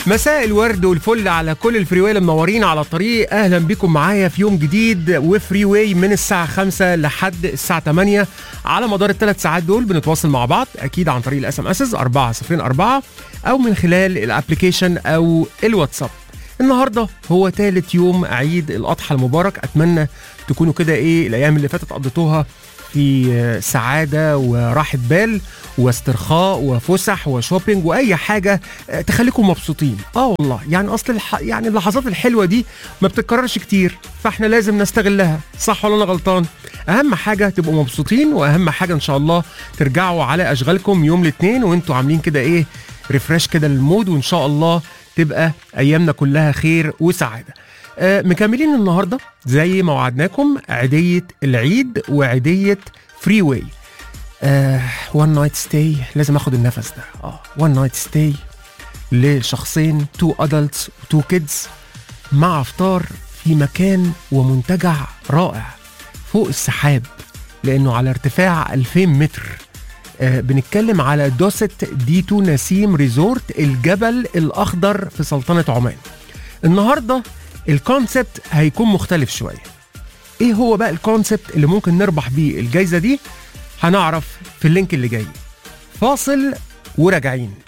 مساء الورد والفل على كل الفري اللي منورين على الطريق اهلا بكم معايا في يوم جديد وفري واي من الساعه 5 لحد الساعه 8 على مدار الثلاث ساعات دول بنتواصل مع بعض اكيد عن طريق الاس ام اسز 404 او من خلال الابلكيشن او الواتساب النهارده هو ثالث يوم عيد الاضحى المبارك اتمنى تكونوا كده ايه الايام اللي فاتت قضيتوها في سعادة وراحة بال واسترخاء وفسح وشوبينج وأي حاجة تخليكم مبسوطين اه والله يعني أصل الح... يعني اللحظات الحلوة دي ما بتتكررش كتير فاحنا لازم نستغلها صح ولا أنا غلطان أهم حاجة تبقوا مبسوطين وأهم حاجة إن شاء الله ترجعوا على أشغالكم يوم الاثنين وانتوا عاملين كده إيه ريفرش كده للمود وإن شاء الله تبقى أيامنا كلها خير وسعادة آه، مكملين النهارده زي ما وعدناكم عيديه العيد وعيديه فري واي وان نايت ستاي لازم اخد النفس ده اه وان نايت ستاي لشخصين تو ادلتس وتو كيدز مع افطار في مكان ومنتجع رائع فوق السحاب لانه على ارتفاع 2000 متر آه بنتكلم على دوست ديتو نسيم ريزورت الجبل الاخضر في سلطنه عمان النهارده الكونسبت هيكون مختلف شويه ايه هو بقى الكونسبت اللي ممكن نربح بيه الجايزه دي هنعرف في اللينك اللي جاي فاصل وراجعين